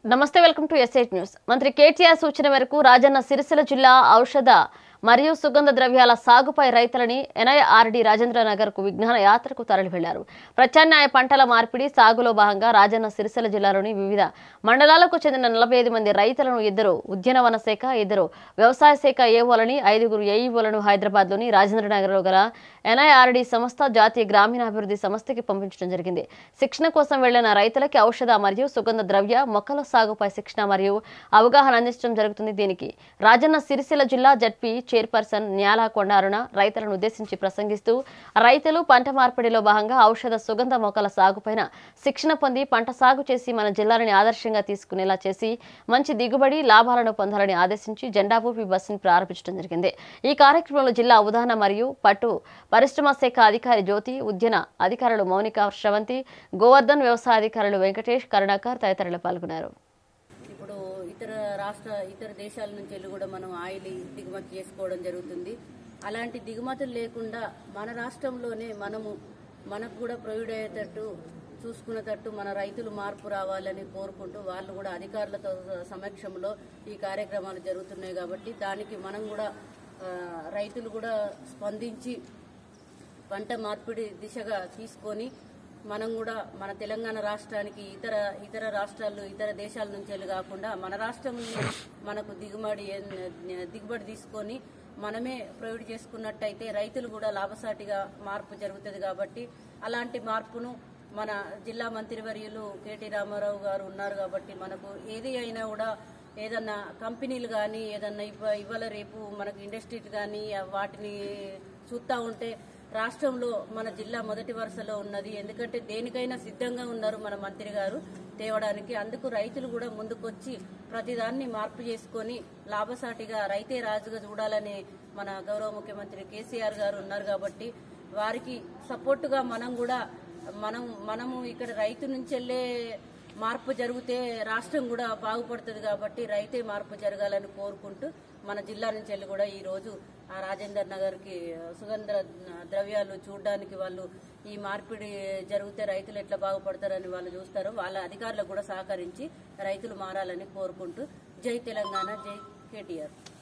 నమస్తే welcome to ఎస్ఐట్ news మంత్రి కేటీఆర్ సూచన మేరకు రాజన్న సిరిసిల్ల జిల్లా ఔషధ మరియు సుగంధ ద్రవ్యాల సాగుపై రైతులని ఎన్ఐఆర్డి రాజేంద్ర నగర్ కు విజ్ఞాన యాత్రకు తరలి వెళ్లారు ప్రత్యామ్నాయ పంటల మార్పిడి సాగులో భాగంగా రాజన్న సిరిసిల్ల జిల్లాలోని వివిధ మండలాలకు చెందిన నలభై ఐదు మంది రైతులను ఇద్దరు ఉద్యానవన శాఖ ఇద్దరు వ్యవసాయ శాఖ ఏవోలని ఐదుగురు ఏఈఓలను హైదరాబాద్లోని రాజేంద్ర నగర్లో గల ఎన్ఐఆర్డి సంస్థ జాతీయ గ్రామీణాభివృద్ధి సంస్థకి పంపించడం జరిగింది శిక్షణ కోసం వెళ్లిన రైతులకి ఔషధ మరియు సుగంధ ద్రవ్య మొక్కల సాగుపై శిక్షణ మరియు అవగాహన అందించడం జరుగుతుంది దీనికి రాజన్న సిరిసిల్ల జిల్లా జడ్పీ చైర్పర్సన్ న్యాలా కొండ అరుణ రైతులను ఉద్దేశించి ప్రసంగిస్తూ రైతులు పంట మార్పిడిలో భాగంగా ఔషధ సుగంధ మొక్కల సాగుపైన శిక్షణ పొంది పంట సాగు చేసి మన జిల్లాలని ఆదర్శంగా తీసుకునేలా చేసి మంచి దిగుబడి లాభాలను పొందాలని ఆదేశించి జెండా ఊపి బస్సును ప్రారంభించడం జరిగింది ఈ కార్యక్రమంలో జిల్లా ఉదాహరణ మరియు పట్టు పరిశ్రమ శాఖ అధికారి జ్యోతి ఉద్యన అధికారులు మౌనిక శ్రవంతి గోవర్ధన్ వ్యవసాయ అధికారులు వెంకటేష్ కరుణాకర్ తదితరులు పాల్గొన్నారు ఇప్పుడు ఇతర రాష్ట్ర ఇతర దేశాల నుంచి వెళ్ళి కూడా మనం ఆయిల్ దిగుమతి చేసుకోవడం జరుగుతుంది అలాంటి దిగుమతులు లేకుండా మన రాష్ట్రంలోనే మనము మనకు కూడా ప్రొవైడ్ అయ్యేటట్టు చూసుకునేటట్టు మన రైతులు మార్పు రావాలని కోరుకుంటూ వాళ్ళు కూడా అధికారులతో సమక్షంలో ఈ కార్యక్రమాలు జరుగుతున్నాయి కాబట్టి దానికి మనం కూడా ఆ, రైతులు కూడా స్పందించి పంట మార్పిడి దిశగా తీసుకొని మనం కూడా మన తెలంగాణ రాష్ట్రానికి ఇతర ఇతర రాష్ట్రాలు ఇతర దేశాల నుంచి వెళ్ళి కాకుండా మన రాష్ట్రం మనకు దిగుబడి దిగుబడి తీసుకొని మనమే ప్రొవైడ్ చేసుకున్నట్టయితే రైతులు కూడా లాభసాటిగా మార్పు జరుగుతుంది కాబట్టి అలాంటి మార్పును మన జిల్లా మంత్రివర్యులు కేటీ రామారావు గారు ఉన్నారు కాబట్టి మనకు ఏది అయినా కూడా ఏదన్నా కంపెనీలు కానీ ఏదన్నా ఇవ్వ ఇవాళ రేపు మనకు ఇండస్ట్రీలు కానీ వాటిని చూస్తూ ఉంటే రాష్ట్రంలో మన జిల్లా మొదటి వరుసలో ఉన్నది ఎందుకంటే దేనికైనా సిద్ధంగా ఉన్నారు మన మంత్రి గారు తేవడానికి అందుకు రైతులు కూడా ముందుకొచ్చి ప్రతిదాన్ని మార్పు చేసుకొని లాభసాటిగా రైతే రాజుగా చూడాలని మన గౌరవ ముఖ్యమంత్రి కేసీఆర్ గారు ఉన్నారు కాబట్టి వారికి సపోర్టుగా మనం కూడా మనం మనము ఇక్కడ రైతు నుంచి వెళ్ళే మార్పు జరిగితే రాష్ట్రం కూడా బాగుపడుతుంది కాబట్టి రైతే మార్పు జరగాలని కోరుకుంటూ మన జిల్లా నుంచి వెళ్ళి కూడా ఈ రోజు ఆ రాజేందర్ నగర్ కి సుగంధ ద్రవ్యాలు చూడడానికి వాళ్ళు ఈ మార్పిడి జరిగితే రైతులు ఎట్లా బాగుపడతారని వాళ్ళు చూస్తారు వాళ్ళ అధికారులకు కూడా సహకరించి రైతులు మారాలని కోరుకుంటూ జై తెలంగాణ జై కేటీఆర్